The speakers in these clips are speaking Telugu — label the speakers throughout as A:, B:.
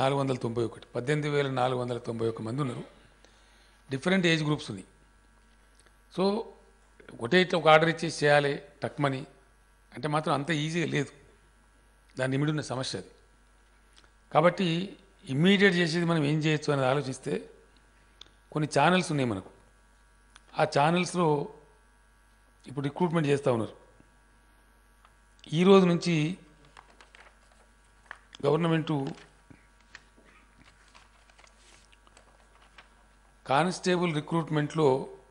A: నాలుగు వందల తొంభై ఒకటి పద్దెనిమిది వేల నాలుగు వందల తొంభై ఒక్క మంది ఉన్నారు డిఫరెంట్ ఏజ్ గ్రూప్స్ ఉన్నాయి సో ఒకటే ఇట్లా ఒక ఆర్డర్ ఇచ్చేసి చేయాలి టక్మని అంటే మాత్రం అంత ఈజీగా లేదు దాని నిమిడి ఉన్న సమస్య అది కాబట్టి ఇమ్మీడియట్ చేసేది మనం ఏం చేయొచ్చు అనేది ఆలోచిస్తే కొన్ని ఛానల్స్ ఉన్నాయి మనకు ఆ ఛానల్స్లో ఇప్పుడు రిక్రూట్మెంట్ చేస్తూ ఉన్నారు ఈ రోజు నుంచి గవర్నమెంటు కానిస్టేబుల్ రిక్రూట్మెంట్లో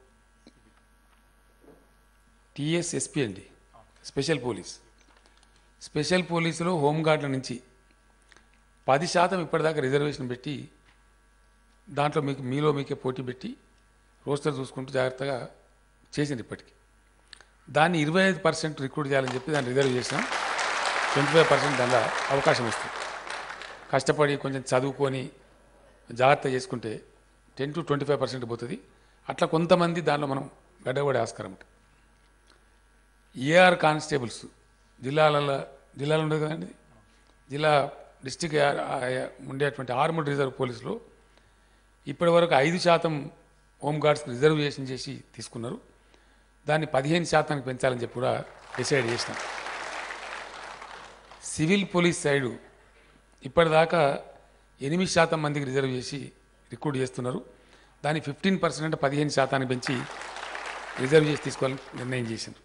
A: టీఎస్ఎస్పి అండి స్పెషల్ పోలీస్ స్పెషల్ పోలీసులో హోంగార్డుల నుంచి పది శాతం ఇప్పటిదాకా రిజర్వేషన్ పెట్టి దాంట్లో మీకు మీలో మీకే పోటీ పెట్టి రోస్టర్ చూసుకుంటూ జాగ్రత్తగా చేసింది ఇప్పటికి దాన్ని ఇరవై ఐదు పర్సెంట్ రిక్రూట్ చేయాలని చెప్పి దాన్ని రిజర్వ్ చేసినాం ట్వంటీ ఫైవ్ పర్సెంట్ దానిలో అవకాశం వస్తుంది కష్టపడి కొంచెం చదువుకొని జాగ్రత్త చేసుకుంటే ten to twenty five percent పోతుంది అట్లా కొంతమంది దానిలో మనం గడ్డగొడే ఆస్కారం ఉంటుంది ఏఆర్ కానిస్టేబుల్స్ జిల్లాలలో జిల్లాలో ఉండదు కదండి జిల్లా డిస్టిక్ ఉండేటువంటి ఆర్మడ్ రిజర్వ్ పోలీసులో ఇప్పటి వరకు ఐదు శాతం హోంగార్డ్స్ రిజర్వేషన్ చేసి తీసుకున్నారు దాన్ని పదిహేను శాతానికి పెంచాలని చెప్పి కూడా డిసైడ్ చేసినాం సివిల్ పోలీస్ సైడు ఇప్పటిదాకా ఎనిమిది శాతం మందికి రిజర్వ్ చేసి రిక్రూట్ చేస్తున్నారు దాన్ని ఫిఫ్టీన్ పర్సెంట్ అంటే పదిహేను శాతానికి పెంచి రిజర్వ్ చేసి తీసుకోవాలని నిర్ణయం చేసింది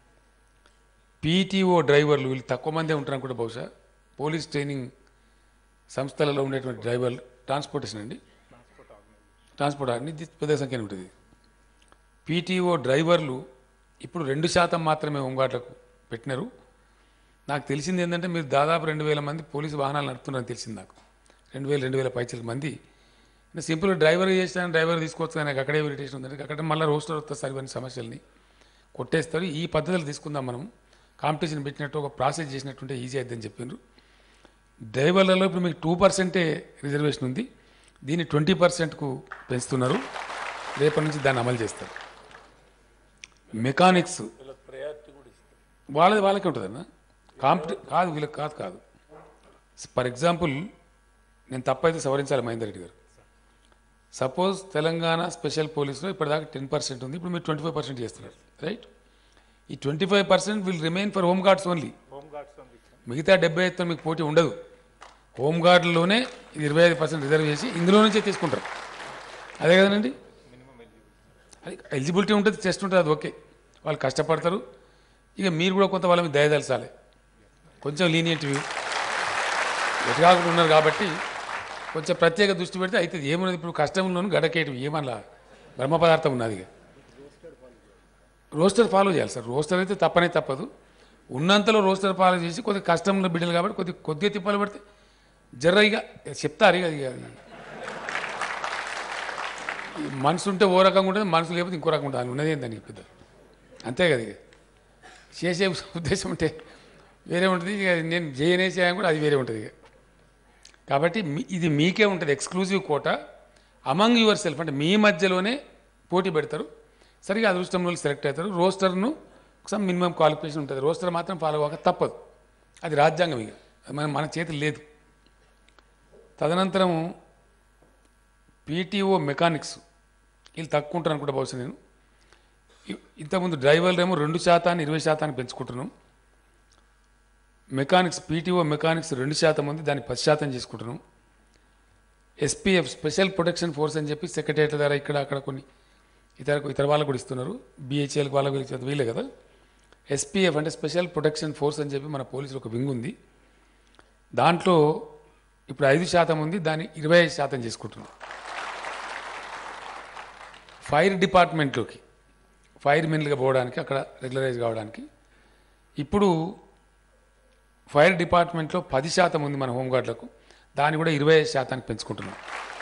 A: పీటీఓ డ్రైవర్లు వీళ్ళు తక్కువ మందే ఉంటారు కూడా బహుశా పోలీస్ ట్రైనింగ్ సంస్థలలో ఉండేటువంటి డ్రైవర్లు ట్రాన్స్పోర్టేషన్ అండి ట్రాన్స్పోర్ట్ అన్ని పెద్ద సంఖ్యన ఉంటుంది పీటీఓ డ్రైవర్లు ఇప్పుడు రెండు శాతం మాత్రమే హోంగార్డులకు పెట్టినారు నాకు తెలిసింది ఏంటంటే మీరు దాదాపు రెండు వేల మంది పోలీసు వాహనాలు నడుపుతున్నారని తెలిసింది నాకు రెండు వేల రెండు వేల పైచల మంది సింపుల్ డ్రైవర్ చేస్తాను డ్రైవర్ తీసుకోవచ్చు కానీ నాకు అక్కడే ఇరిటేషన్ ఉందంటే అక్కడ మళ్ళీ రోస్టర్ వస్తుంది సార్ ఇవన్నీ సమస్యల్ని కొట్టేస్తారు ఈ పద్ధతులు తీసుకుందాం మనం కాంపిటీషన్ పెట్టినట్టు ఒక ప్రాసెస్ చేసినట్టుంటే ఈజీ అయిద్దని చెప్పిండ్రు డ్రైవర్లలో ఇప్పుడు మీకు టూ పర్సెంటే రిజర్వేషన్ ఉంది దీన్ని ట్వంటీ పర్సెంట్కు పెంచుతున్నారు రేపటి నుంచి దాన్ని అమలు చేస్తారు మెకానిక్స్ వాళ్ళది వాళ్ళకే ఉంటుందన్న కాంపిటీ కాదు వీళ్ళకి కాదు కాదు ఫర్ ఎగ్జాంపుల్ నేను తప్పైతే సవరించాలి మహేందర్ రెడ్డి గారు సపోజ్ తెలంగాణ స్పెషల్ పోలీసులో ఇప్పటిదాకా టెన్ పర్సెంట్ ఉంది ఇప్పుడు మీరు ట్వంటీ ఫైవ్ పర్సెంట్ చేస్తున్నారు రైట్ ఈ twenty five percent will remain for home guards only మిగతా డెబ్బై ఐదుతో మీకు పోటీ ఉండదు హోమ్ గార్డులోనే ఇది ఇరవై ఐదు పర్సెంట్ రిజర్వ్ చేసి ఇందులో నుంచే తీసుకుంటారు అదే కదండి అది ఎలిజిబిలిటీ ఉంటుంది టెస్ట్ ఉంటుంది అది ఓకే వాళ్ళు కష్టపడతారు ఇక మీరు కూడా కొంత వాళ్ళ మీద దయదలసాలి కొంచెం లీనియంట్ వ్యూ ఎటు కాకుండా ఉన్నారు కాబట్టి కొంచెం ప్రత్యేక దృష్టి పెడితే అయితే ఏమున్నది ఇప్పుడు కష్టంలోనూ గడకేయటం ఏమన్నా బ్రహ్మ పదార్థం ఉన్నది ఇక రోస్టర్ ఫాలో చేయాలి సార్ రోస్టర్ అయితే తప్పనే తప్పదు ఉన్నంతలో రోస్టర్ ఫాలో చేసి కొద్దిగా కష్టంలో బిడ్డలు కాబట్టి కొద్ది కొద్దిగా తిప్పలు పడితే జర్ర ఇక చెప్తారు ఇక ఇక ఈ మనసు ఉంటే ఓ రకంగా ఉంటుంది మనసు లేకపోతే ఇంకో రకంగా ఉంటుంది అది ఉన్నది ఏందని పెద్ద అంతే కదా ఇక చేసే ఉద్దేశం ఉంటే వేరే ఉంటుంది ఇక నేను జేఎన్ఏసీ కూడా అది వేరే ఉంటుంది ఇక కాబట్టి మీ- ఇది మీకే ఉంటుంది exclusive quota among yourself అంటే మీ మధ్యలోనే పోటీ పెడతారు సరిగా అదృష్టంలో సెలెక్ట్ అవుతారు రోస్టర్ను సమ్ మినిమం క్వాలిఫికేషన్ ఉంటుంది రోస్టర్ మాత్రం ఫాలో అవ్వక తప్పదు అది రాజ్యాంగం ఇక అది మన మన చేతులు లేదు తదనంతరం పీటీఓ మెకానిక్స్ వీళ్ళు తక్కువ ఉంటారు అనుకుంటా బహుశా నేను ఇ- ఇంతకుముందు డ్రైవర్లు ఏమో రెండు శాతాన్ని ఇరవై శాతాన్ని పెంచుకుంటున్నాం మెకానిక్స్ పీటీఓ మెకానిక్స్ రెండు శాతం ఉంది దాన్ని పది శాతం చేసుకుంటున్నాం ఎస్పీఎఫ్ స్పెషల్ ప్రొటెక్షన్ ఫోర్స్ అని చెప్పి సెక్రటేరియట్ ద్వారా ఇక్కడ అక్కడ కొన్ని ఇతర ఇతర వాళ్ళకు కూడా ఇస్తున్నారు బిహెచ్ఎల్ వాళ్ళకి వీళ్ళకి ఇచ్చేది వీళ్ళే కదా ఎస్పీఎఫ్ అంటే స్పెషల్ ప్రొటెక్షన్ ఫోర్స్ అని చెప్పి మన పోలీసులు ఒక వింగ్ ఉంది దాంట్లో ఇప్పుడు ఐదు శాతం ఉంది దాన్ని ఇరవై ఐదు శాతం చేసుకుంటున్నాం ఫైర్ డిపార్ట్మెంట్లోకి ఫైర్ మెన్లుగా పోవడానికి అక్కడ రెగ్యులరైజ్ కావడానికి ఇప్పుడు ఫైర్ డిపార్ట్మెంట్లో పది శాతం ఉంది మన హోంగార్డులకు దాన్ని కూడా ఇరవై ఐదు శాతానికి పెంచుకుంటున్నాం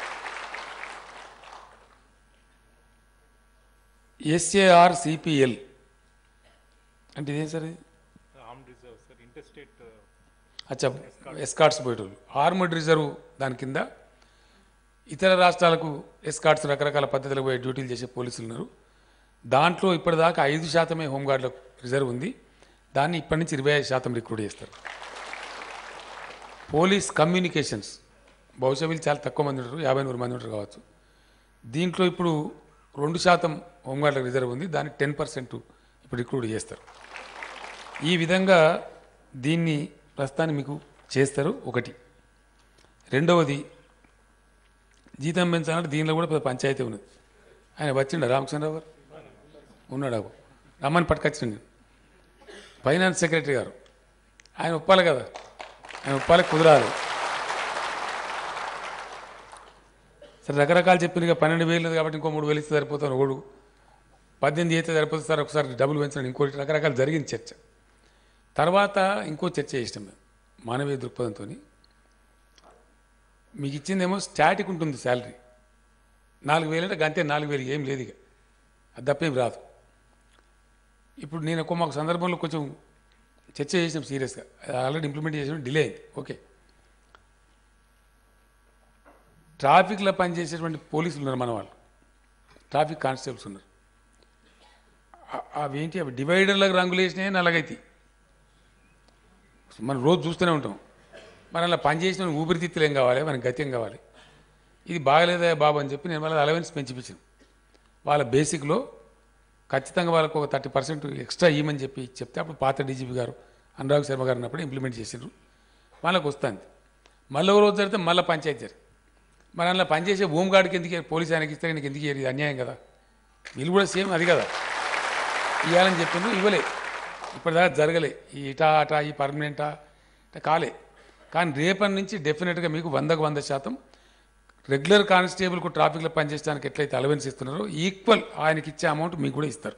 A: ఎస్ఏఆర్ సిపిఎల్ అంటే ఇదేం సార్ ఇది
B: ఆర్మ్డ్ రిజర్వ్ సార్ ఇంటర్స్టేట్
A: అచ్చా ఎస్కాట్స్ పోయేటోళ్ళు ఆర్మడ్ రిజర్వ్ దాని కింద ఇతర రాష్ట్రాలకు ఎస్కాట్స్ రకరకాల పద్ధతులకు పోయి డ్యూటీలు చేసే పోలీసులు ఉన్నారు దాంట్లో ఇప్పటిదాకా ఐదు శాతమే హోంగార్డులకు రిజర్వ్ ఉంది దాన్ని ఇప్పటి నుంచి ఇరవై ఐదు శాతం రిక్రూట్ చేస్తారు పోలీస్ కమ్యూనికేషన్స్ బహుశా వీళ్ళు చాలా తక్కువ మంది ఉంటారు యాభై నూరు మంది ఉంటారు కావచ్చు దీంట్లో ఇప్పుడు రెండు శాతం హోంగార్డులకు రిజర్వ్ ఉంది దానికి టెన్ పర్సెంట్ ఇప్పుడు రిక్రూట్ చేస్తారు ఈ విధంగా దీన్ని ప్రస్తుతానికి మీకు చేస్తారు ఒకటి రెండవది జీతం పెంచాలంటే దీనిలో కూడా పెద్ద పంచాయతీ ఉన్నది ఆయన వచ్చిండ రామచంద్రరావు గారు ఉన్నాడు అగో రమ్మని పట్టుకొచ్చిండు ఫైనాన్స్ సెక్రటరీ గారు ఆయన ఒప్పాలి కదా ఆయన ఒప్పాలి కుదరాలి సరే రకరకాలు చెప్పింది ఇక పన్నెండు వేలు లేదు కాబట్టి ఇంకో మూడు వేలు ఇస్తే సరిపోతాను ఒకడు పద్దెనిమిది అయితే సరిపోతుంది సార్ ఒకసారి డబ్బులు పెంచడం ఇంకోటి రకరకాలు జరిగింది చర్చ తర్వాత ఇంకో చర్చ చేసినాం మేము మానవీయ దృక్పథంతో మీకు ఇచ్చిందేమో స్టాటిక్ ఉంటుంది శాలరీ నాలుగు వేలు అంటే గంతే నాలుగు వేలు ఏం లేదు ఇక అది తప్పేం రాదు ఇప్పుడు నేను ఒక మాకు సందర్భంలో కొంచెం చర్చ చేసినాం సీరియస్గా ఆల్రెడీ ఇంప్లిమెంట్ చేసిన డిలే అయింది ఓకే ట్రాఫిక్లో పనిచేసేటువంటి పోలీసులు ఉన్నారు మన వాళ్ళు ట్రాఫిక్ కానిస్టేబుల్స్ ఉన్నారు ఆ- అవేంటి అవి డివైడర్లకు రంగులు వేసినాయి నల్లగైతే మనం రోజు చూస్తూనే ఉంటాం మరి అలా పనిచేసిన ఊపిరితిత్తులు ఏం కావాలి మనకి గతి ఏం కావాలి ఇది బాగలేదా బాబు అని చెప్పి నేను వాళ్ళ అలవెన్స్ పెంచిపించాను వాళ్ళ బేసిక్లో ఖచ్చితంగా వాళ్ళకు ఒక థర్టీ పర్సెంట్ ఎక్స్ట్రా ఇవ్వమని చెప్పి చెప్తే అప్పుడు పాత డీజీపీ గారు అనురాగ్ శర్మ గారు ఉన్నప్పుడు ఇంప్లిమెంట్ చేసిండ్రు వాళ్ళకి వస్తుంది మళ్ళీ ఒక రోజు జరిగితే మళ్ళీ పంచాయతీ జరిగింది మరి అందులో పనిచేసే హోమ్ గార్డ్కి ఎందుకు పోలీస్ ఆయనకి ఇస్తే నీకు ఎందుకు ఇయ్యరు? ఇది అన్యాయం కదా వీళ్ళు కూడా సేమ్ అది కదా ఇవ్వాలని చెప్పిండ్రు ఇవ్వలే ఇప్పటిదాకా జరగలే ఈ ఇటా అటా ఈ పర్మనెంటా ఇట్లా కాలే కానీ రేపటి నుంచి డెఫినెట్గా మీకు వందకు వంద శాతం రెగ్యులర్ కానిస్టేబుల్కు ట్రాఫిక్లో పనిచేయడానికి ఎట్లయితే అలవెన్స్ ఇస్తున్నారో ఈక్వల్ ఆయనకి ఇచ్చే అమౌంట్ మీకు కూడా ఇస్తారు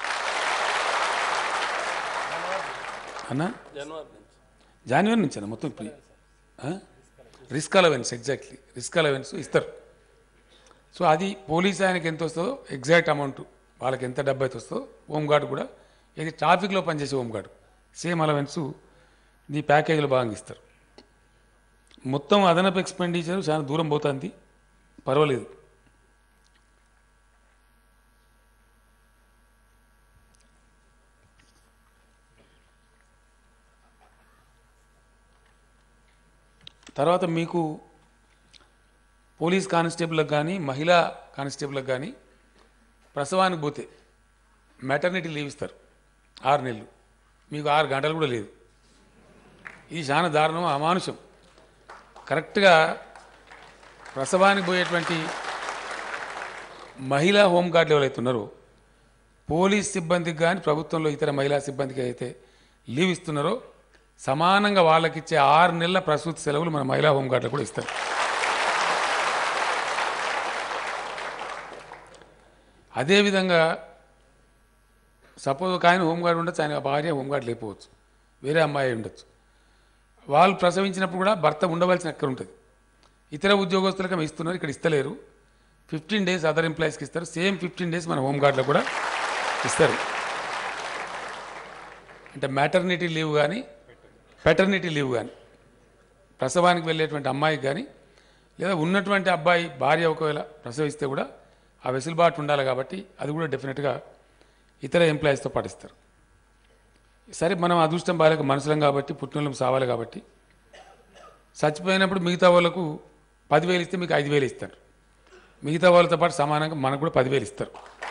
A: అన్నా జనవరి నుంచి అన్న మొత్తం ఇప్పుడు ఆ? Risk allowance exactly risk allowance ఇస్తారు సో అది పోలీస్ ఆయనకి ఎంత వస్తుందో ఎగ్జాక్ట్ అమౌంట్ వాళ్ళకి ఎంత డబ్బు అయితే వస్తుందో హోంగార్డ్ కూడా ఇది ట్రాఫిక్లో పనిచేసే హోంగార్డ్ సేమ్ అలవెన్స్ నీ ప్యాకేజీలో భాగంగా ఇస్తారు మొత్తం అదనపు ఎక్స్పెండిచర్ చాలా దూరం పోతుంది పర్వాలేదు తర్వాత మీకు పోలీస్ కానిస్టేబుల్కి కానీ మహిళా కానిస్టేబుల్కి కానీ ప్రసవానికి పోతే మెటర్నిటీ లీవ్ ఇస్తారు ఆరు నెలలు మీకు ఆరు గంటలు కూడా లేదు ఇది చాలా దారుణం అమానుషం కరెక్ట్గా ప్రసవానికి పోయేటువంటి మహిళా హోంగార్డులు ఎవరైతే ఉన్నారో పోలీస్ సిబ్బందికి కానీ ప్రభుత్వంలో ఇతర మహిళా సిబ్బందికి అయితే లీవ్ ఇస్తున్నారో సమానంగా వాళ్ళకి ఇచ్చే ఆరు నెలల ప్రసూతి సెలవులు మన మహిళా హోంగార్డులు కూడా ఇస్తారు అదేవిధంగా సపోజ్ ఒక ఆయన హోంగార్డ్ ఉండొచ్చు ఆయన భార్య హోంగార్డ్ లేకపోవచ్చు వేరే అమ్మాయి ఉండొచ్చు వాళ్ళు ప్రసవించినప్పుడు కూడా భర్త ఉండవలసిన అక్కడ ఉంటుంది ఇతర ఉద్యోగస్తులకు ఆమె ఇస్తున్నారు ఇక్కడ ఇస్తలేరు ఫిఫ్టీన్ డేస్ అదర్ ఎంప్లాయీస్కి ఇస్తారు సేమ్ ఫిఫ్టీన్ డేస్ మన హోంగార్డులకు కూడా ఇస్తారు అంటే మ్యాటర్నిటీ లీవ్ కానీ పెటర్నిటీ లీవ్ కానీ ప్రసవానికి వెళ్ళేటువంటి అమ్మాయికి కానీ లేదా ఉన్నటువంటి అబ్బాయి భార్య ఒకవేళ ప్రసవిస్తే కూడా ఆ వెసులుబాటు ఉండాలి కాబట్టి అది కూడా డెఫినెట్గా ఇతర ఎంప్లాయీస్తో పాటిస్తారు సరే మనం అదృష్టం బాలేక మనుషులం కాబట్టి పుట్టినోళ్ళం సావాలి కాబట్టి చచ్చిపోయినప్పుడు మిగతా వాళ్ళకు పదివేలు ఇస్తే మీకు ఐదు వేలు ఇస్తారు మిగతా వాళ్ళతో పాటు సమానంగా మనకు కూడా పదివేలు ఇస్తారు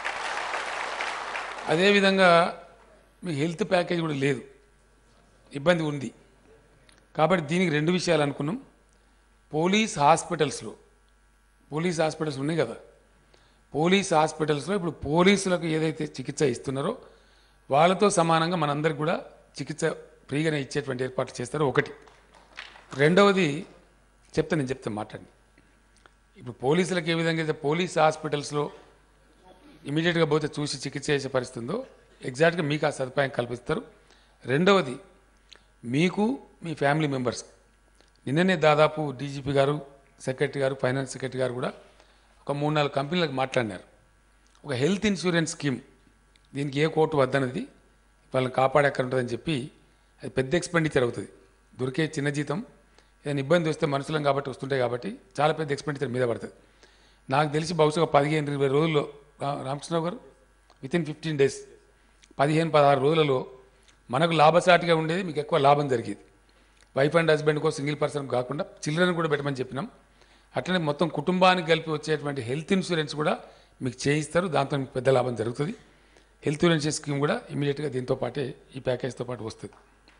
A: అదేవిధంగా మీకు హెల్త్ ప్యాకేజ్ కూడా లేదు ఇబ్బంది ఉంది కాబట్టి దీనికి రెండు విషయాలు అనుకున్నాం పోలీస్ హాస్పిటల్స్లో పోలీస్ హాస్పిటల్స్ ఉన్నాయి కదా పోలీస్ హాస్పిటల్స్లో ఇప్పుడు పోలీసులకు ఏదైతే చికిత్స ఇస్తున్నారో వాళ్ళతో సమానంగా మనందరికి కూడా చికిత్స ఫ్రీగానే ఇచ్చేటువంటి ఏర్పాట్లు చేస్తారో ఒకటి రెండవది చెప్తా నేను చెప్తాను మాట్లాడి ఇప్పుడు పోలీసులకు ఏ విధంగా అయితే పోలీస్ హాస్పిటల్స్లో ఇమీడియట్గా పోతే చూసి చికిత్స చేసే పరిస్థితి ఉందో ఎగ్జాక్ట్గా మీకు ఆ సదుపాయం కల్పిస్తారు రెండవది మీకు మీ ఫ్యామిలీ మెంబర్స్ నిన్ననే దాదాపు డీజీపీ గారు సెక్రటరీ గారు ఫైనాన్స్ సెక్రటరీ గారు కూడా ఒక మూడు నాలుగు కంపెనీలకు మాట్లాడినారు ఒక హెల్త్ ఇన్సూరెన్స్ స్కీమ్ దీనికి ఏ కోర్టు వద్దన్నది వాళ్ళని కాపాడే అక్కడ ఉంటుందని చెప్పి అది పెద్ద ఎక్స్పెండిచర్ అవుతుంది దొరికే చిన్న జీతం ఏదైనా ఇబ్బంది వస్తే మనుషులం కాబట్టి వస్తుంటాయి కాబట్టి చాలా పెద్ద ఎక్స్పెండిచర్ మీద పడుతుంది నాకు తెలిసి బహుశా ఒక పదిహేను ఇరవై రోజుల్లో రా- రామకృష్ణరావు గారు విత్ ఇన్ ఫిఫ్టీన్ డేస్ పదిహేను పదహారు రోజులలో మనకు లాభసాటిగా ఉండేది మీకు ఎక్కువ లాభం జరిగేది వైఫ్ అండ్ హస్బెండ్కో సింగిల్ పర్సన్ కాకుండా చిల్డ్రన్ కూడా పెట్టమని చెప్పినాం అట్లనే మొత్తం కుటుంబానికి కలిపి వచ్చేటువంటి హెల్త్ ఇన్సూరెన్స్ కూడా మీకు చేయిస్తారు దాంతో మీకు పెద్ద లాభం జరుగుతుంది హెల్త్ ఇన్సూరెన్స్ స్కీమ్ కూడా ఇమీడియట్గా దీంతో పాటే ఈ ప్యాకేజ్తో పాటు వస్తుంది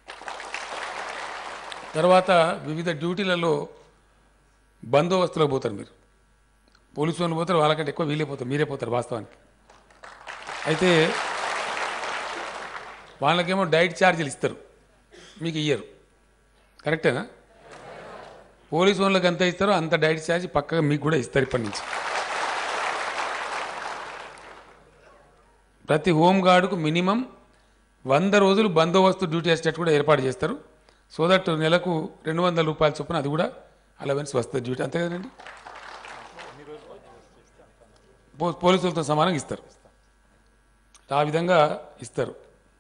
A: తర్వాత వివిధ డ్యూటీలలో బందోబస్తులకు పోతారు మీరు పోలీసు వాళ్ళు పోతారు వాళ్ళకంటే ఎక్కువ వీలే పోతారు మీరే పోతారు వాస్తవానికి అయితే వాళ్ళకేమో డైట్ ఛార్జీలు ఇస్తారు మీకు ఇయ్యరు కరెక్టేనా పోలీసు వాళ్ళకి ఎంత ఇస్తారో అంత డైట్ ఛార్జ్ పక్కగా మీకు కూడా ఇస్తారు ఇప్పటి నుంచి ప్రతి హోమ్ గార్డుకు మినిమం వంద రోజులు బందోబస్తు డ్యూటీ అసిస్టెంట్ కూడా ఏర్పాటు చేస్తారు సో దట్ నెలకు రెండు వందల రూపాయల చొప్పున అది కూడా అలవెన్స్ వస్తుంది డ్యూటీ అంతే కదండి పో- పోలీసులతో సమానంగా ఇస్తారు ఆ విధంగా ఇస్తారు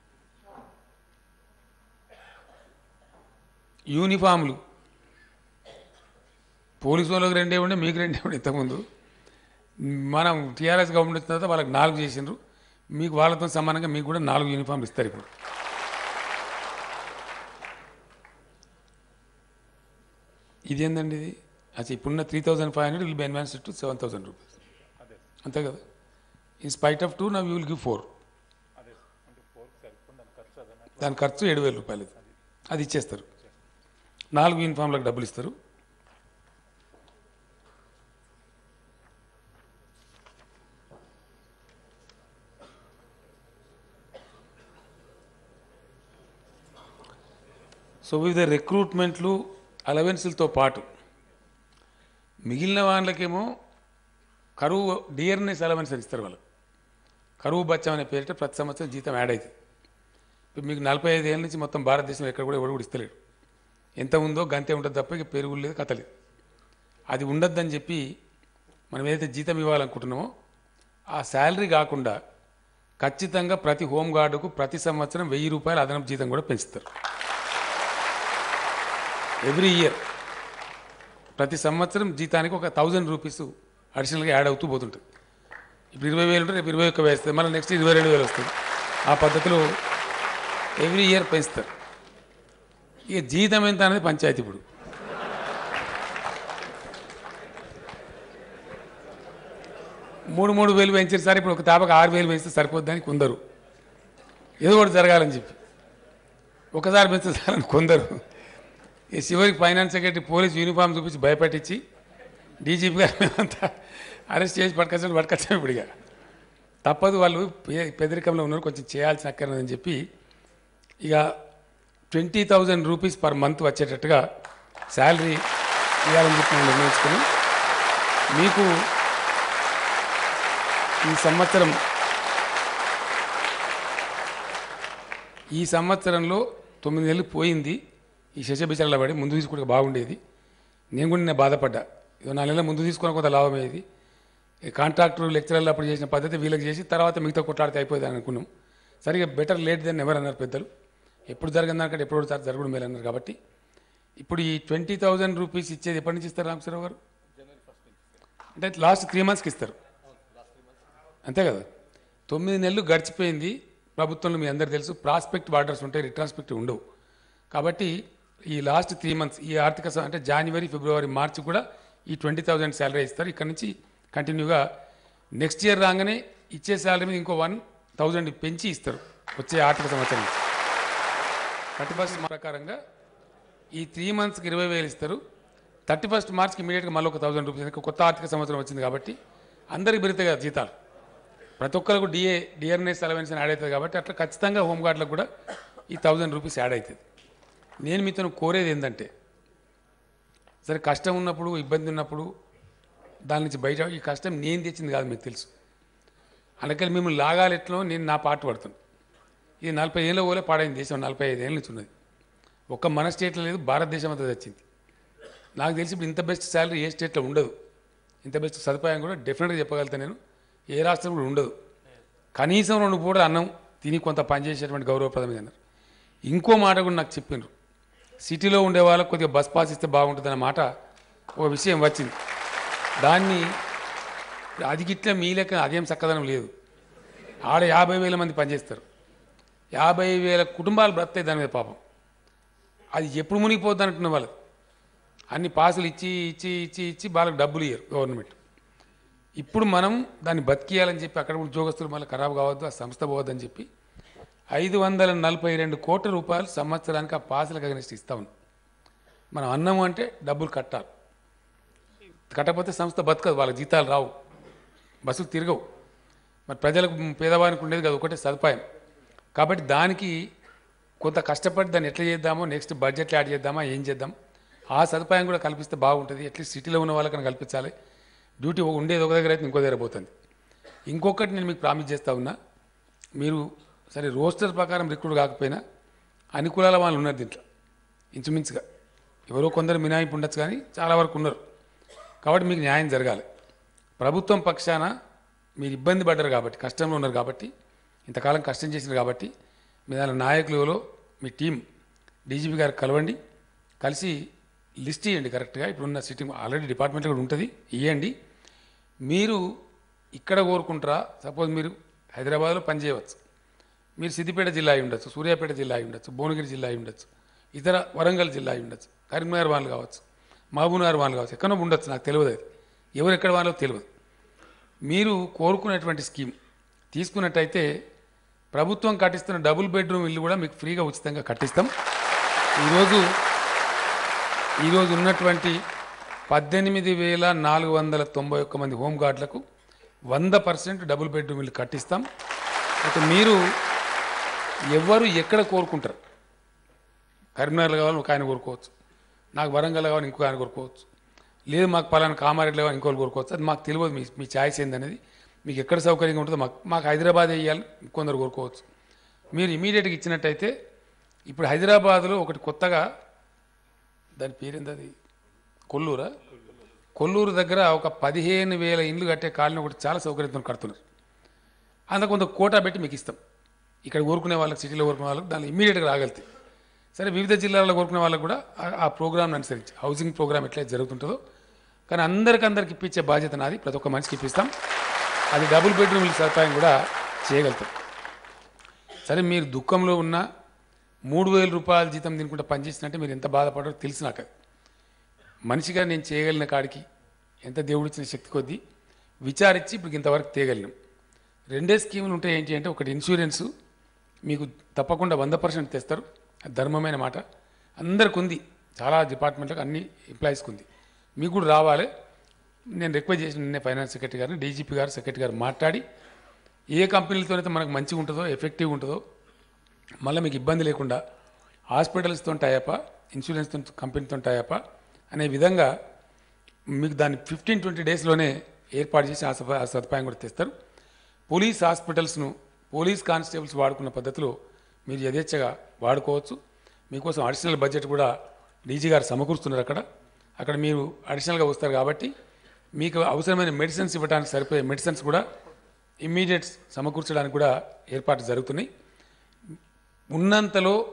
A: యూనిఫామ్లు పోలీసు వాళ్ళకి రెండే ఉండే మీకు రెండే ఉండే ఇంతకుముందు మనం టీఆర్ఎస్ గవర్నమెంట్ వచ్చిన తర్వాత వాళ్ళకి నాలుగు చేసిండ్రు మీకు వాళ్ళతో సమానంగా మీకు కూడా నాలుగు యూనిఫామ్లు ఇస్తారు ఇప్పుడు ఇది ఏందండి ఇది అచ్చా ఇప్పుడున్న three thousand five hundred will be enhanced to seven thousand rupees
B: అదే
A: అంతే కదా in spite of two now you will give four
B: అదే అంటే ఫోర్ సరిపోతుంది దాని ఖర్చు అదన
A: దాని ఖర్చు ఏడు వేల రూపాయలు అది ఇచ్చేస్తారు నాలుగు యూనిఫామ్లకు డబ్బులు ఇస్తారు సో వివిధ రిక్రూట్మెంట్లు అలవెన్సులతో పాటు మిగిలిన వాళ్ళకేమో కరువు డియర్నెస్ అలవెన్స్ అని ఇస్తారు వాళ్ళు కరువు బచ్చం అనే పేరిట ప్రతి సంవత్సరం జీతం యాడ్ అవుతుంది ఇప్పుడు మీకు నలభై ఐదు ఏళ్ళ నుంచి మొత్తం భారతదేశంలో ఎక్కడ కూడా ఎవడు కూడా ఇస్తలేడు ఎంత ఉందో గంతే ఉంటుంది తప్ప ఇక పెరుగు లేదు కథ లేదు అది ఉండొద్దని చెప్పి మనం ఏదైతే జీతం ఇవ్వాలనుకుంటున్నామో ఆ శాలరీ కాకుండా ఖచ్చితంగా ప్రతి హోమ్ గార్డుకు ప్రతి సంవత్సరం వెయ్యి రూపాయల అదనపు జీతం కూడా పెంచుతారు ఎవ్రీ ఇయర్ ప్రతి సంవత్సరం జీతానికి ఒక థౌజండ్ రూపీస్ అడిషనల్గా యాడ్ అవుతూ పోతుంటుంది ఇప్పుడు ఇరవై వేలు ఉంటే రేపు ఇరవై ఒక్క వేస్తుంది మళ్ళీ నెక్స్ట్ ఇరవై రెండు వేలు వస్తుంది ఆ పద్ధతిలో ఎవ్రీ ఇయర్ పెంచుతారు ఇక జీతం ఎంత అనేది పంచాయతీ ఇప్పుడు మూడు మూడు వేలు పెంచారు సార్ ఇప్పుడు ఒక తాపకు ఆరు వేలు పెంచితే సరిపోద్దని కొందరు ఏదో ఒకటి జరగాలని చెప్పి ఒకసారి పెంచితే చాలని కొందరు ఈ చివరికి ఫైనాన్స్ సెక్రటరీ పోలీస్ యూనిఫామ్ చూపించి భయపెట్టించి డీజీపీ గారు మేమంతా అరెస్ట్ చేసి పట్టుకొచ్చాడు పట్టుకొచ్చాం ఇప్పుడు ఇక తప్పదు వాళ్ళు పె- పెదరికంలో ఉన్నారు కొంచెం చేయాల్సిన అక్కర్లేదని చెప్పి ఇక twenty thousand rupees per month వచ్చేటట్టుగా శాలరీ ఇవ్వాలని చెప్పి మేము నిర్ణయించుకుని మీకు ఈ సంవత్సరం ఈ సంవత్సరంలో తొమ్మిది నెలలు పోయింది ఈ శశబిచరలో పడి ముందు తీసుకుంటే బాగుండేది నేను కూడా నేను బాధపడ్డా ఇదో నాలుగు నెలల ముందు తీసుకున్న కొంత లాభం అయ్యేది ఈ కాంట్రాక్టర్ లెక్చరర్లు అప్పుడు చేసిన పద్ధతి వీళ్ళకి చేసి తర్వాత మిగతా కొట్లాడితే అయిపోయింది అనుకున్నాం సరిగా బెటర్ లేట్ దెన్ ఎవరు అన్నారు పెద్దలు ఎప్పుడు జరగని దానికంటే ఎప్పుడు సార్ జరగడం మేలు అన్నారు కాబట్టి ఇప్పుడు ఈ ట్వంటీ థౌజండ్ రూపీస్ ఇచ్చేది ఎప్పటి నుంచి ఇస్తారు రామచంద్రరావు గారు అంటే లాస్ట్ త్రీ మంత్స్కి ఇస్తారు అంతే కదా తొమ్మిది నెలలు గడిచిపోయింది ప్రభుత్వంలో మీ అందరు తెలుసు ప్రాస్పెక్ట్ వాటర్స్ ఉంటాయి రిట్రాన్స్పెక్ట్ ఉండవు కాబట్టి ఈ లాస్ట్ త్రీ మంత్స్ ఈ ఆర్థిక సం- అంటే జనవరి ఫిబ్రవరి మార్చి కూడా ఈ ట్వంటీ థౌజండ్ శాలరీ ఇస్తారు ఇక్కడ నుంచి కంటిన్యూగా నెక్స్ట్ ఇయర్ రాగానే ఇచ్చే శాలరీ మీద ఇంకో వన్ థౌజండ్ పెంచి ఇస్తారు వచ్చే ఆర్థిక సంవత్సరం నుంచి థర్టీ ఫస్ట్ ప్రకారంగా ఈ త్రీ మంత్స్కి ఇరవై వేలు ఇస్తారు థర్టీ ఫస్ట్ మార్చ్కి ఇమీడియట్గా మళ్ళీ ఒక థౌసండ్ రూపీస్ ఎందుకంటే కొత్త ఆర్థిక సంవత్సరం వచ్చింది కాబట్టి అందరికి పెరుగుతాయి కదా జీతాలు ప్రతి ఒక్కరికి డిఏ డిఆర్ఎన్ఎస్ అలవెన్స్ అని యాడ్ అవుతుంది కాబట్టి అట్లా ఖచ్చితంగా హోంగార్డులకు కూడా ఈ థౌజండ్ రూపీస్ యాడ్ అవుతుంది నేను మీతో కోరేది ఏంటంటే సరే కష్టం ఉన్నప్పుడు ఇబ్బంది ఉన్నప్పుడు దాని నుంచి బయట ఈ కష్టం నేను తెచ్చింది కాదు మీకు తెలుసు అందుకని మిమ్మల్ని లాగాలి ఎట్లో నేను నా పాటు పడుతున్నాను ఇది నలభై ఏళ్ళ పోలే పాడైన దేశం నలభై ఐదు ఏళ్ళ నుంచి ఉన్నది ఒక్క మన స్టేట్లో లేదు భారతదేశం అంతా తెచ్చింది నాకు తెలిసి ఇప్పుడు ఇంత బెస్ట్ శాలరీ ఏ స్టేట్లో ఉండదు ఇంత బెస్ట్ సదుపాయం కూడా డెఫినెట్గా చెప్పగలుగుతాను నేను ఏ రాష్ట్రం కూడా ఉండదు కనీసం రెండు పూటలు అన్నం తిని కొంత పనిచేసేటువంటి గౌరవప్రదమైన అన్నారు ఇంకో మాట కూడా నాకు చెప్పిండ్రు సిటీలో ఉండే వాళ్ళకి కొద్దిగా బస్ పాస్ ఇస్తే బాగుంటుందన్న మాట ఒక విషయం వచ్చింది దాన్ని అది గిట్ల మీ లెక్క అదేం చక్కదనం లేదు ఆడ యాభై వేల మంది పనిచేస్తారు యాభై వేల కుటుంబాలు బ్రతాయి దాని మీద పాపం అది ఎప్పుడు మునిగిపోద్ది అంటున్న వాళ్ళు అన్ని పాసులు ఇచ్చి ఇచ్చి ఇచ్చి ఇచ్చి వాళ్ళకి డబ్బులు ఇయ్యరు గవర్నమెంట్ ఇప్పుడు మనం దాన్ని బతికియాలని చెప్పి అక్కడ ఉద్యోగస్తులు మళ్ళీ ఖరాబ్ కావద్దు ఆ సంస్థ పోవద్దని చెప్పి ఐదు వందల నలభై రెండు కోట్ల రూపాయలు సంవత్సరానికి ఆ పాసులకు అగనిస్ట్ ఇస్తా ఉన్నాం మనం అన్నం అంటే డబ్బులు కట్టాలి కట్టకపోతే సంస్థ బతకదు వాళ్ళ జీతాలు రావు బస్సులు తిరగవు మరి ప్రజలకు పేదవానికి ఉండేది కదా ఒకటే సదుపాయం కాబట్టి దానికి కొంత కష్టపడి దాన్ని ఎట్లా చేద్దామో నెక్స్ట్ బడ్జెట్లో యాడ్ చేద్దామా ఏం చేద్దాం ఆ సదుపాయం కూడా కల్పిస్తే బాగుంటుంది అట్లీస్ట్ సిటీలో ఉన్న వాళ్ళకన్నా కల్పించాలి డ్యూటీ ఉండేది ఒక దగ్గర అయితే ఇంకో దగ్గర పోతుంది ఇంకొకటి నేను మీకు ప్రామిస్ చేస్తా ఉన్నా మీరు సరే రోస్టర్ ప్రకారం రిక్రూట్ కాకపోయినా అనుకూలాల వాళ్ళు ఉన్నారు దీంట్లో ఇంచుమించుగా ఎవరో కొందరు మినాయింపు ఉండొచ్చు కానీ చాలా వరకు ఉన్నారు కాబట్టి మీకు న్యాయం జరగాలి ప్రభుత్వం పక్షాన మీరు ఇబ్బంది పడ్డారు కాబట్టి కష్టంలో ఉన్నారు కాబట్టి ఇంతకాలం కష్టం చేసినారు కాబట్టి మీ దాని నాయకులలో మీ టీం డీజీపీ గారికి కలవండి కలిసి లిస్ట్ ఇవ్వండి కరెక్ట్గా ఇప్పుడున్న సిట్టింగ్ ఆల్రెడీ డిపార్ట్మెంట్లో కూడా ఉంటుంది ఇవ్వండి మీరు ఇక్కడ కోరుకుంటారా సపోజ్ మీరు హైదరాబాద్లో పనిచేయవచ్చు మీరు సిద్దిపేట జిల్లా అయి ఉండొచ్చు సూర్యాపేట జిల్లా అయి ఉండొచ్చు భువనగిరి జిల్లా అయి ఉండొచ్చు ఇతర వరంగల్ జిల్లా అయి ఉండొచ్చు కరీంనగర్ వాళ్ళు కావచ్చు మహబూబ్నగర్ వాళ్ళు కావచ్చు ఎక్కడో ఉండొచ్చు నాకు తెలియదు అది ఎవరు ఎక్కడ వాళ్ళో తెలియదు మీరు కోరుకునేటువంటి స్కీమ్ తీసుకున్నట్టయితే ప్రభుత్వం కట్టిస్తున్న డబుల్ బెడ్రూమ్ ఇల్లు కూడా మీకు ఫ్రీగా ఉచితంగా కట్టిస్తాం ఈరోజు ఈరోజు ఉన్నటువంటి పద్దెనిమిది వేల నాలుగు వందల తొంభై ఒక్క మంది హోంగార్డులకు వంద పర్సెంట్ డబుల్ బెడ్రూమ్ ఇల్లు కట్టిస్తాం అయితే మీరు ఎవరు ఎక్కడ కోరుకుంటారు కరీంనగర్లో కావాలని ఒక ఆయన కోరుకోవచ్చు నాకు వరంగల్ కావాలని ఇంకో ఆయన కోరుకోవచ్చు లేదు మాకు పలానా కామారెడ్డి కావాలి ఇంకోటి కోరుకోవచ్చు అది మాకు తెలియదు మీ మీ ఛాయిస్ ఏందనేది మీకు ఎక్కడ సౌకర్యంగా ఉంటుందో మాకు మాకు హైదరాబాద్ వేయాలి కొందరు కోరుకోవచ్చు మీరు ఇమీడియట్గా ఇచ్చినట్టయితే ఇప్పుడు హైదరాబాద్లో ఒకటి కొత్తగా దాని పేరేంది అది కొల్లూరా కొల్లూరు దగ్గర ఒక పదిహేను వేల ఇండ్లు కట్టే కాలనీ ఒకటి చాలా సౌకర్యంతో కడుతున్నారు అందులో కొంత కోటా పెట్టి మీకు ఇస్తాం ఇక్కడ కోరుకునే వాళ్ళకి సిటీలో కోరుకునే వాళ్ళకి దానిలో ఇమీడియట్గా రాగలుగుతాయి సరే వివిధ జిల్లాల్లో కోరుకునే వాళ్ళకి కూడా ఆ- ఆ ప్రోగ్రామ్ని అనుసరించి హౌసింగ్ ప్రోగ్రామ్ ఎట్లయితే జరుగుతుంటుందో కానీ అందరికి అందరికి ఇప్పించే బాధ్యత నాది ప్రతి ఒక్క మనిషికి ఇప్పిస్తాం అది డబుల్ బెడ్రూమ్ ఇల్లు సదుపాయం కూడా చేయగలుగుతాం సరే మీరు దుఃఖంలో ఉన్న మూడు వేల రూపాయల జీతం తినుకుంటే పనిచేసినట్టే మీరు ఎంత బాధపడారో తెలుసు నాకు అది. మనిషిగా నేను చేయగలిగిన కాడికి ఎంత దేవుడిచ్చిన శక్తి కొద్దీ విచారించి ఇప్పుడు ఇంతవరకు తేయగలిగినాం రెండే స్కీములు ఉంటాయి ఏంటి అంటే ఒకటి ఇన్సూరెన్సు మీకు తప్పకుండా వంద పర్సెంట్ తెస్తారు అది ధర్మమైన మాట అందరికి ఉంది చాలా డిపార్ట్మెంట్లకు అన్ని ఎంప్లాయీస్కి ఉంది మీకు కూడా రావాలి నేను రిక్వెస్ట్ చేసిన నిన్నే ఫైనాన్స్ సెక్రటరీ గారిని డీజీపీ గారు సెక్రటరీ గారు మాట్లాడి ఏ కంపెనీలతోనైతే మనకు మంచిగా ఉంటుందో ఎఫెక్టివ్ ఉంటుందో మళ్ళీ మీకు ఇబ్బంది లేకుండా హాస్పిటల్స్తో టైప్ ఇన్సూరెన్స్తో కంపెనీతో టైప్ అనే విధంగా మీకు దాన్ని ఫిఫ్టీన్ ట్వంటీ డేస్లోనే ఏర్పాటు చేసి ఆ సప- ఆ సదుపాయం కూడా తెస్తారు పోలీస్ హాస్పిటల్స్ను పోలీస్ కానిస్టేబుల్స్ వాడుకున్న పద్ధతిలో మీరు యథేచ్ఛగా వాడుకోవచ్చు మీకోసం అడిషనల్ బడ్జెట్ కూడా డీజీ గారు సమకూరుస్తున్నారు అక్కడ అక్కడ మీరు అడిషనల్గా వస్తారు కాబట్టి మీకు అవసరమైన మెడిసిన్స్ ఇవ్వడానికి సరిపోయే మెడిసిన్స్ కూడా ఇమ్మీడియట్ సమకూర్చడానికి కూడా ఏర్పాట్లు జరుగుతున్నాయి ఉన్నంతలో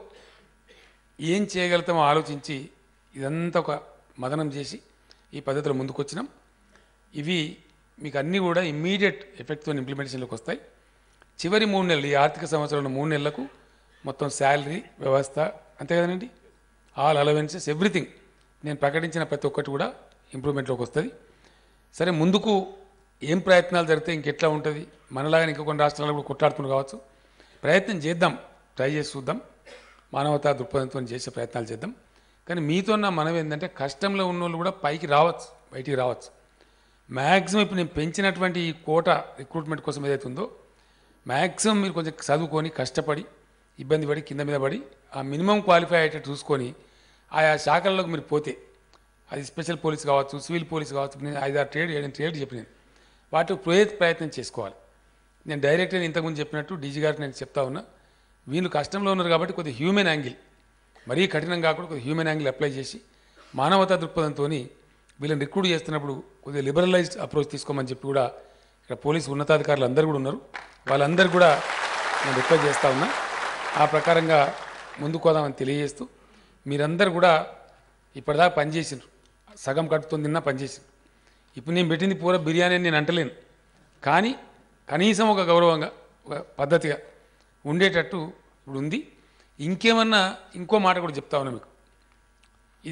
A: ఏం చేయగలుగుతామో ఆలోచించి ఇదంతా ఒక మదనం చేసి ఈ పద్ధతిలో ముందుకొచ్చినాం ఇవి మీకు అన్నీ కూడా ఇమ్మీడియట్ ఎఫెక్ట్తో ఇంప్లిమెంటేషన్లోకి వస్తాయి చివరి మూడు నెలలు ఈ ఆర్థిక సంవత్సరంలో మూడు నెలలకు మొత్తం శాలరీ వ్యవస్థ అంతే కదండి ఆల్ అలవెన్సెస్ ఎవ్రీథింగ్ నేను ప్రకటించిన ప్రతి ఒక్కటి కూడా ఇంప్రూవ్మెంట్లోకి వస్తుంది సరే ముందుకు ఏం ప్రయత్నాలు జరిగితే ఇంకెట్లా ఉంటుంది మనలాగా ఇంకా కొన్ని రాష్ట్రాలు కూడా కొట్లాడుతున్నారు కావచ్చు ప్రయత్నం చేద్దాం ట్రై చేసి చూద్దాం మానవతా దృక్పథంతో చేసే ప్రయత్నాలు చేద్దాం కానీ మీతో నా మనం ఏంటంటే కష్టంలో ఉన్న వాళ్ళు కూడా పైకి రావచ్చు బయటికి రావచ్చు మ్యాక్సిమం ఇప్పుడు నేను పెంచినటువంటి ఈ కోట రిక్రూట్మెంట్ కోసం ఏదైతే ఉందో మ్యాక్సిమం మీరు కొంచెం చదువుకొని కష్టపడి ఇబ్బంది పడి కింద మీద పడి ఆ మినిమం క్వాలిఫై అయ్యేటట్టు చూసుకొని ఆయా శాఖల్లోకి మీరు పోతే అది స్పెషల్ పోలీస్ కావచ్చు సివిల్ పోలీస్ కావచ్చు నేను ఐదారు ట్రేడ్ ఏడు ట్రేడ్ చెప్పినాను వాటి ప్రయత్ ప్రయత్నం చేసుకోవాలి నేను డైరెక్ట్ నేను ఇంతకుముందు చెప్పినట్టు డీజీ గారికి నేను చెప్తా ఉన్నా వీళ్ళు కష్టంలో ఉన్నారు కాబట్టి కొద్దిగా హ్యూమన్ యాంగిల్ మరీ కఠినం కాకుండా కొద్దిగా హ్యూమన్ యాంగిల్ అప్లై చేసి మానవతా దృక్పథంతో వీళ్ళని రిక్రూట్ చేస్తున్నప్పుడు కొద్దిగా లిబరలైజ్డ్ అప్రోచ్ తీసుకోమని చెప్పి కూడా ఇక్కడ పోలీసు ఉన్నతాధికారులు అందరూ కూడా ఉన్నారు వాళ్ళందరూ కూడా నేను రిక్వెస్ట్ చేస్తా ఉన్నా ఆ ప్రకారంగా ముందుకు పోదామని తెలియజేస్తూ మీరందరూ కూడా ఇప్పటిదాకా పనిచేసిండ్రు సగం కడుపుతో తిన్నా పనిచేసిండ్రు ఇప్పుడు నేను పెట్టింది పూర బిర్యానీ అని నేను అంటలేను కానీ కనీసం ఒక గౌరవంగా ఒక పద్ధతిగా ఉండేటట్టు ఇప్పుడు ఉంది ఇంకేమన్నా ఇంకో మాట కూడా చెప్తా ఉన్నా మీకు ఇది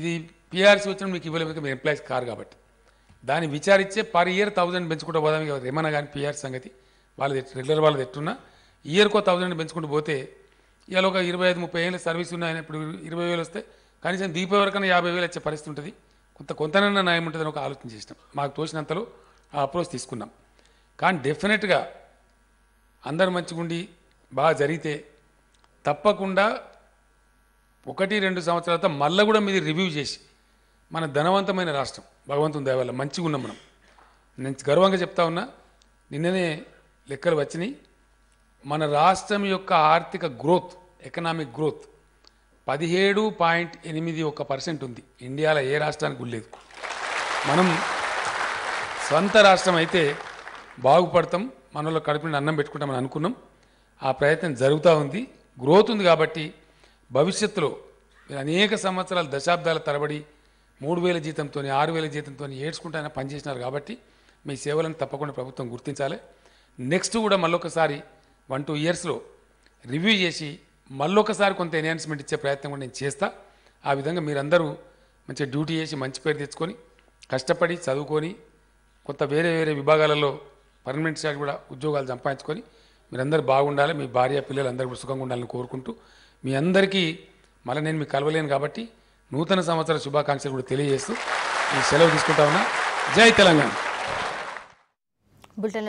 A: పిఆర్సీ వచ్చిన మీకు ఇవ్వలేదు మీ ఎంప్లాయీస్ కారు కాబట్టి దాన్ని విచారించే పర్ ఇయర్ థౌజండ్ పెంచుకుంటూ పోదాం ఇక ఏమన్నా కానీ పిఆర్సీ సంగతి వాళ్ళది రెగ్యులర్ వాళ్ళది ఎట్టున్నా ఇయర్కో థౌజండ్ పెంచుకుంటూ పోతే ఇవాళ ఒక ఇరవై ఐదు ముప్పై ఏళ్ళ సర్వీస్ ఉన్నాయని ఇప్పుడు ఇరవై వేలు వస్తే కనీసం దీప వరకన్నా యాభై వేలు వచ్చే పరిస్థితి ఉంటుంది కొంత కొంతనన్నా న్యాయం ఉంటుందని ఒక ఆలోచన చేసినాం మాకు తోచినంతలో ఆ అప్రోచ్ తీసుకున్నాం కానీ డెఫినెట్గా అందరు మంచిగుండి బాగా జరిగితే తప్పకుండా ఒకటి రెండు సంవత్సరాల తర్వాత మళ్ళీ కూడా మీది రివ్యూ చేసి మన ధనవంతమైన రాష్ట్రం భగవంతుని దయ వల్ల మంచిగా ఉన్నాం మనం నేను గర్వంగా చెప్తా ఉన్నా నిన్ననే లెక్కలు వచ్చినాయి మన రాష్ట్రం యొక్క ఆర్థిక గ్రోత్ ఎకనామిక్ గ్రోత్ పదిహేడు పాయింట్ ఎనిమిది ఒక పర్సెంట్ ఉంది ఇండియాలో ఏ రాష్ట్రానికి కూడా లేదు మనం సొంత రాష్ట్రం అయితే బాగుపడతాం మనలో కడుపుని అన్నం పెట్టుకుంటామని అనుకున్నాం ఆ ప్రయత్నం జరుగుతూ ఉంది గ్రోత్ ఉంది కాబట్టి భవిష్యత్తులో మీరు అనేక సంవత్సరాలు దశాబ్దాల తరబడి మూడు వేల జీతంతో ఆరు వేల జీతంతో ఏడ్చుకుంటూ ఆయన పనిచేసినారు కాబట్టి మీ సేవలను తప్పకుండా ప్రభుత్వం గుర్తించాలి నెక్స్ట్ కూడా మళ్ళొకసారి వన్ టూ ఇయర్స్లో రివ్యూ చేసి మళ్ళొకసారి కొంత ఎన్హాన్స్మెంట్ ఇచ్చే ప్రయత్నం కూడా నేను చేస్తా ఆ విధంగా మీరందరూ మంచిగా డ్యూటీ చేసి మంచి పేరు తెచ్చుకొని కష్టపడి చదువుకొని కొంత వేరే వేరే విభాగాలలో పర్మనెంట్ స్టాఫ్ కూడా ఉద్యోగాలు సంపాదించుకొని మీరందరూ బాగుండాలి మీ భార్య పిల్లలు అందరూ కూడా సుఖంగా ఉండాలని కోరుకుంటూ మీ అందరికీ మళ్ళీ నేను మీకు కలవలేను కాబట్టి నూతన సంవత్సర శుభాకాంక్షలు కూడా తెలియజేస్తూ ఈ సెలవు తీసుకుంటా ఉన్నా జై తెలంగాణ
C: బులెటిన్